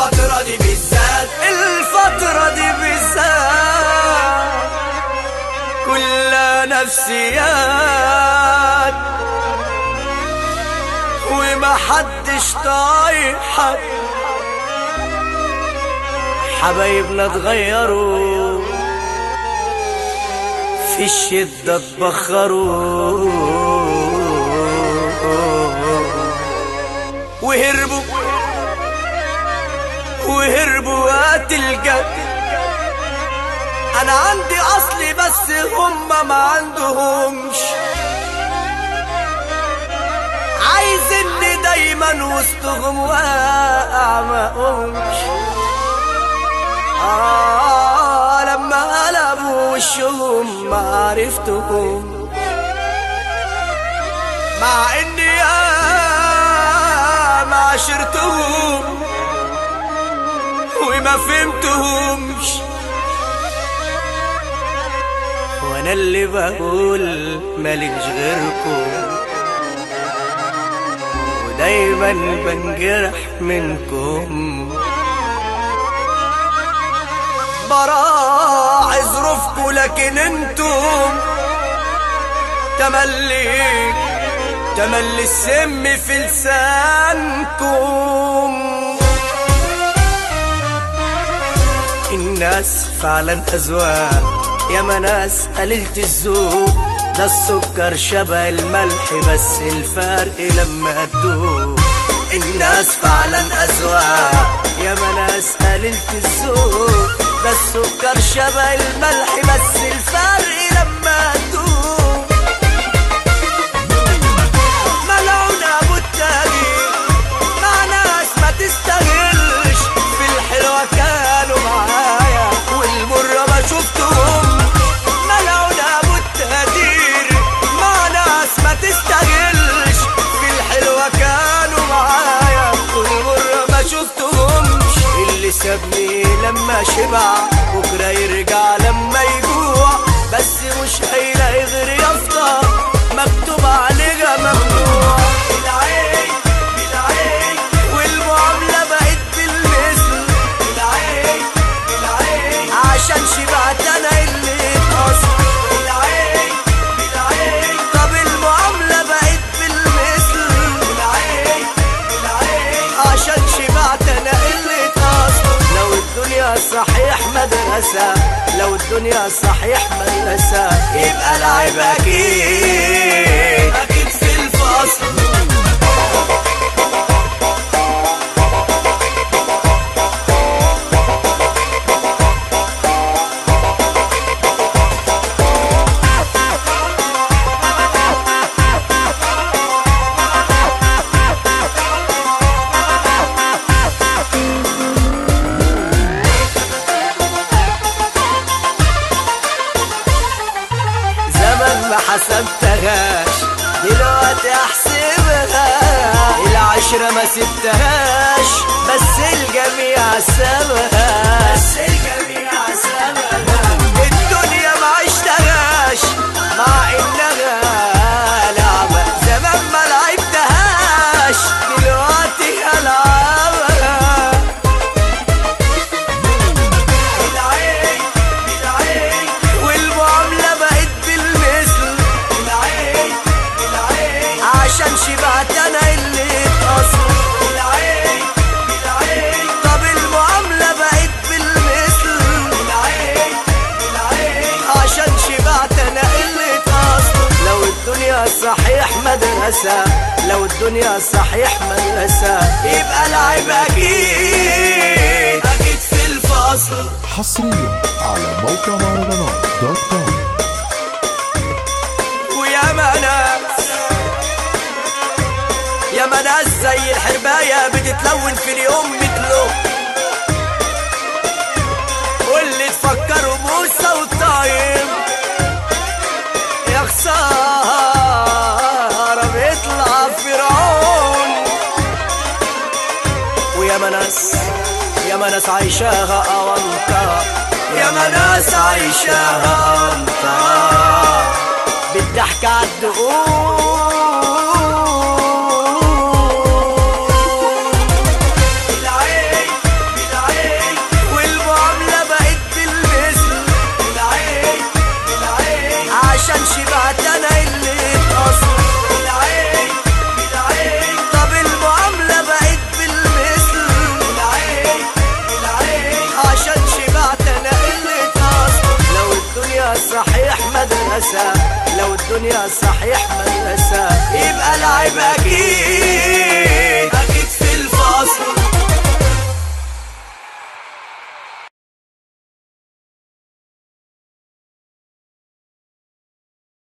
الفترة دي بالذات الفترة دي بالذات كلها نفسيات وما حدش طايق حد حبايبنا اتغيروا في الشدة اتبخروا وهربوا وهربوا وقت الجد انا عندي اصلي بس هما ما عندهمش عايزني دايما وسطهم واقع ما اقومش آه لما قلبوا وشهم ما عرفتهم مع اني يا ما عشرتهم وما فهمتهمش وانا اللي بقول مالكش غيركم ودايما بنجرح منكم براعي ظروفكم لكن انتم تملي تملي السم في لسانكم الناس فعلا أذواق يا ما ناس قليلة الذوق ده السكر شبه الملح بس الفرق لما تدوق الناس فعلا أذواق يا ما ناس قليلة الذوق ده السكر شبه الملح بس الفرق لما تدوق ملعون ابو التغيير مع ناس ما تستاهلش في الحلوه كانوا معايا والمره ما شفتهم ملعون ابو التهدير مع ناس ما تستاهلش في الحلوه كانوا معايا والمره ما شفتهمش اللي سابني لما شبع بكره يرجع لما يجوع بس مش هيلاقي غير يافطه مكتوب عليها ممنوع العين العين والمعاملة بقت بالمثل العين العين عشان شبعت انا اللي اتقصد العين العين طب المعاملة بقت بالمثل العين العين عشان شبعت انا اللي اتقصد لو الدنيا صحيح مدرسة لو الدنيا صحيح مدرسة يبقى العيب أكيد أكيد في الفصل زمن ما حسبتهاش دلوقتي احسبها العشرة ما سبتهاش بس الجميع سابها بس الجميع سابها الدنيا ما عشتهاش مع انها لعبة زمان ما لعبتهاش دلوقتي هلعبها العين العين والمعاملة بقت بالمثل العين العين عشان شبعت انا اللي اتقصد العين العين طب المعاملة بقت بالمثل العين العين عشان شبعت انا اللي اتقصد لو الدنيا صحيح مدرسة لو الدنيا صحيح مدرسة يبقى العيب اكيد اكيد في الفصل حصريا على موقع مهرجانات دوت كوم ويا مناس يا مناس زي الحرباية بتتلون في اليوم مثله واللي تفكروا موسى والطايم يا خسارة بيطلع فرعون ويا مناس يا مناس عايشاها أونطة يا مناس عايشاها أونطة بالضحك عالدقون العين الدنيا صحيح مدرسة يبقى العيب أكيد